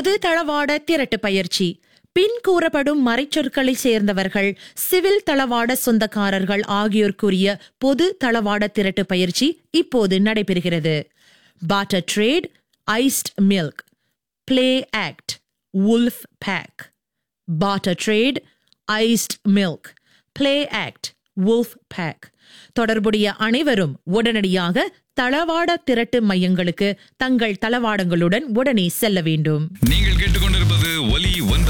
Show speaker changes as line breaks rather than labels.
பொது தளவாட திரட்டு பயிற்சி பின் கூறப்படும் மறைச்சொற்களை சேர்ந்தவர்கள் சிவில் தளவாட சொந்தக்காரர்கள் ஆகியோர் கூறிய பொது தளவாட திரட்டு பயிற்சி இப்போது நடைபெறுகிறது barter trade iced milk play act wolf pack barter trade iced milk play act wolf pack தொடர்புடைய அனைவரும் உடனடியாக தளவாட திரட்டு மையங்களுக்கு தங்கள் தளவாடங்களுடன் உடனே செல்ல வேண்டும்
நீங்கள் கேட்டு